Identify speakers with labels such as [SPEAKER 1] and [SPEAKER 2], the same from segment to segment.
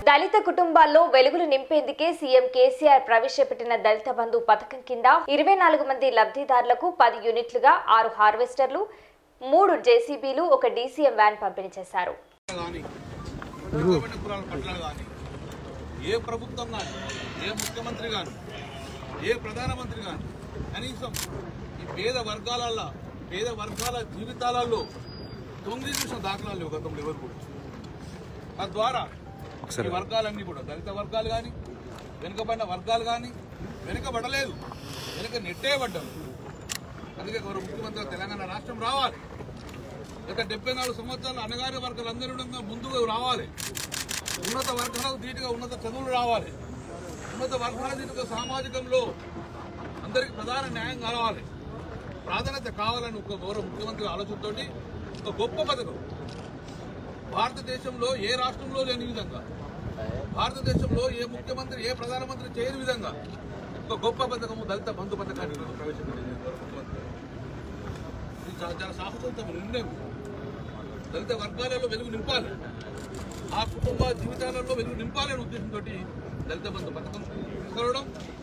[SPEAKER 1] దళిత కుటుంబాల్లో వెలుగులు నింపేందుకే సీఎం కేసీఆర్ ప్రవేశపెట్టిన దళిత బంధు పథకం కింద ఇరవై నాలుగు మంది లబ్ధిదారులకు పది యూనిట్లుగా ఆరు హార్వెస్టర్లు మూడు జేసీబీలు ఒక డీసీఎం వ్యాన్ పంపిణీ చేశారు
[SPEAKER 2] కానీ వెనుకబడిన కులాల పట్ల కానీ ఏ ప్రభుత్వం కానీ ఏ ముఖ్యమంత్రి కానీ ఏ ప్రధానమంత్రి కానీ కనీసం ఈ పేద వర్గాల పేద వర్గాల జీవితాలలో తొంగి చూసిన దాఖలాలు లేవు గతంలో ఎవరు కూడా తద్వారా ఈ వర్గాలన్నీ కూడా దళిత వర్గాలు కానీ వెనుకబడిన వర్గాలు కానీ వెనుకబడలేదు వెనుక నెట్టేయబడ్డారు అందుకే గౌరవ ముఖ్యమంత్రి తెలంగాణ రాష్ట్రం రావాలి గత డెబ్బై నాలుగు సంవత్సరాలు అన్నగారి వర్గాలందరూ కూడా ముందుకు రావాలి ఉన్నత వర్గాలకు ధీటుగా ఉన్నత చదువులు రావాలి ఉన్నత వర్గాల ధీటుగా సామాజికంలో అందరికి ప్రధాన న్యాయం కావాలి ప్రాధాన్యత కావాలని ఒక గౌరవ ముఖ్యమంత్రి ఆలోచనతో ఒక గొప్ప పథకం భారతదేశంలో ఏ రాష్ట్రంలో లేని విధంగా భారతదేశంలో ఏ ముఖ్యమంత్రి ఏ ప్రధానమంత్రి చేయని విధంగా ఒక గొప్ప పథకము దళిత బంధు పథకాన్ని ఈరోజు ప్రవేశపెట్టింది గౌరవ ముఖ్యమంత్రి ఇది చాలా చాలా సాహసోత్తమ నిర్ణయం దళిత వర్గాలలో వెలుగు నింపాలి ఆ కుటుంబ జీవితాలలో వెలుగు నింపాలనే ఉద్దేశంతో దళిత బంధు పథకం తీసుకురావడం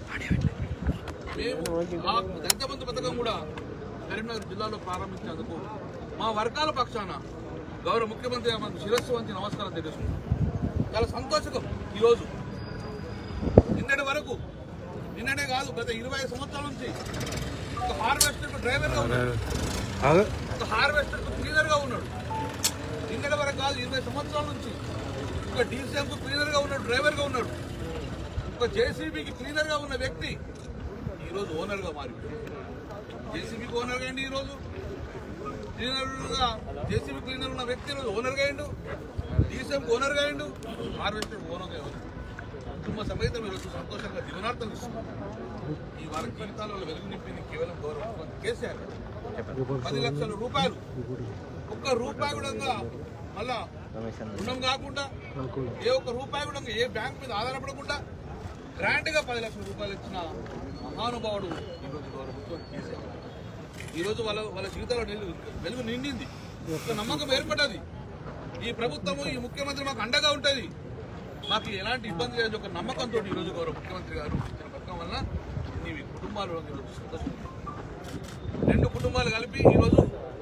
[SPEAKER 2] మేము ఆ దళిత బంధు పథకం కూడా కరీంనగర్ జిల్లాలో ప్రారంభించేందుకు మా వర్గాల పక్షాన గౌరవ ముఖ్యమంత్రి మనకు శిరస్సు వంచి నమస్కారం తెలియజేస్తున్నాం చాలా సంతోషకం ఈరోజు నిన్నటి వరకు నిన్ననే కాదు గత ఇరవై సంవత్సరాల నుంచి ఒక హార్వెస్టర్ డ్రైవర్గా ఉన్నాడు ఒక హార్వెస్టర్ క్లీనర్ గా ఉన్నాడు నిన్నటి వరకు కాదు ఇరవై సంవత్సరాల నుంచి ఒక డీసీఎం క్లీనర్ గా ఉన్నాడు డ్రైవర్ గా ఉన్నాడు ఒక జేసీబీకి క్లీనర్ గా ఉన్న వ్యక్తి ఈ రోజు ఓనర్ గా మారి జేసీబీకి ఓనర్ గా ఈ రోజు క్లీనర్ గా జేసీబీ క్లీనర్ ఉన్న వ్యక్తి ఈ రోజు ఓనర్ గా అయిండు డీసీఎం ఓనర్ గా అయిండు హార్వెస్టర్ ఓనర్ గా అయిండు. కుటుంబ సమేతం ఈరోజు సంతోషంగా జీవనార్థం ఇస్తున్నారు ఈ వారి జీవితాలలో వెలుగు నింపింది కేవలం గౌరవ ముఖ్యమంత్రి కేసీఆర్ గారు. పది లక్షల రూపాయలు ఒక్క రూపాయి కూడా మళ్ళా రుణం కాకుండా ఏ ఒక్క రూపాయి కూడా ఏ బ్యాంక్ మీద ఆధారపడకుండా గ్రాంట్ గా పది లక్షల రూపాయలు ఇచ్చిన మహానుభావుడు ఈరోజు గౌరవ ముఖ్యమంత్రి కేసీఆర్ గారు. ఈరోజు వాళ్ళ వాళ్ళ జీవితాల్లో వెలుగు వెలుగు నిండింది ఒక నమ్మకం ఏర్పడ్డది ఈ ప్రభుత్వము ఈ ముఖ్యమంత్రి మాకు అండగా ఉంటుంది మాకు ఎలాంటి ఇబ్బంది లేదు ఒక నమ్మకంతో ఈరోజు గౌరవ ముఖ్యమంత్రి గారు ఇచ్చిన పథకం వల్ల ఈ కుటుంబాలు ఈరోజు సంతోషంగా రెండు కుటుంబాలు కలిపి ఈరోజు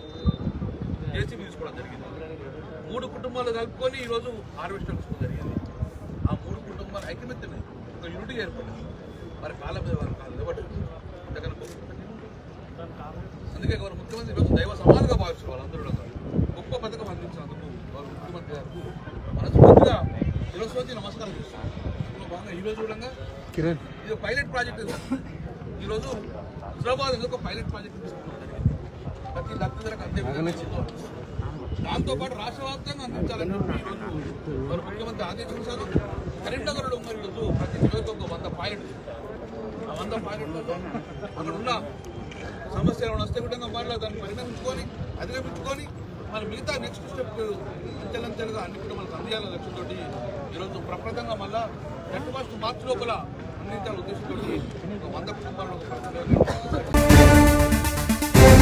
[SPEAKER 2] జేసీబీ తీసుకోవడం జరిగింది మూడు కుటుంబాలు కలుపుకొని ఈరోజు హార్వెస్టర్ తీసుకోవడం జరిగింది ఆ మూడు కుటుంబాలు ఐకమత్యమే ఒక యూనిటీ ఏర్పడింది వారి కాళ్ళ మీద వారి కాళ్ళు నిలబడ్డారు ఇంతకన్నా గొప్ప పథకం ఏముంది? అందుకే గౌరవ ముఖ్యమంత్రి ఈరోజు దైవ సమానంగా భావిస్తారు వాళ్ళందరూ కూడా. గొప్ప పథకం అందించినందుకు గౌరవ ముఖ్యమంత్రి గారికి మనస్ఫూర్తిగా ఈరోజు వచ్చి నమస్కారం చేస్తున్నాం ఇందులో భాగంగా ఈరోజు చూడంగా ఇది ఒక పైలట్ ప్రాజెక్ట్ ఇది. ఈరోజు హైదరాబాద్ ఒక పైలట్ ప్రాజెక్ట్ తీసుకోవడం జరిగింది ప్రతి లబ్ధిదారులకు అందే విధంగా దాంతో పాటు రాష్ట్ర వ్యాప్తంగా అందించాలని ఈరోజు మన ముఖ్యమంత్రి ఆదేశించారు కరీంనగర్లో ఉన్న ఈరోజు ప్రతి నియోజకవర్గం వంద పైలట్ ఆ వంద పైలట్లలో అక్కడ ఉన్న సమస్యలు ఏమైనా వస్తే కూడా వారిలో దాన్ని పరిగణించుకొని అధిగమించుకొని మరి మిగతా నెక్స్ట్ స్టెప్ అంచెలంచెలుగా అన్ని కూడా మనకు అందియాలనే లక్ష్యంతో ఈరోజు ప్రప్రదంగా మళ్ళా నెట్ ఫస్ట్ మార్చి లోపల అందించాలనే ఉద్దేశంతో ఒక వంద కుటుంబాలను ఒక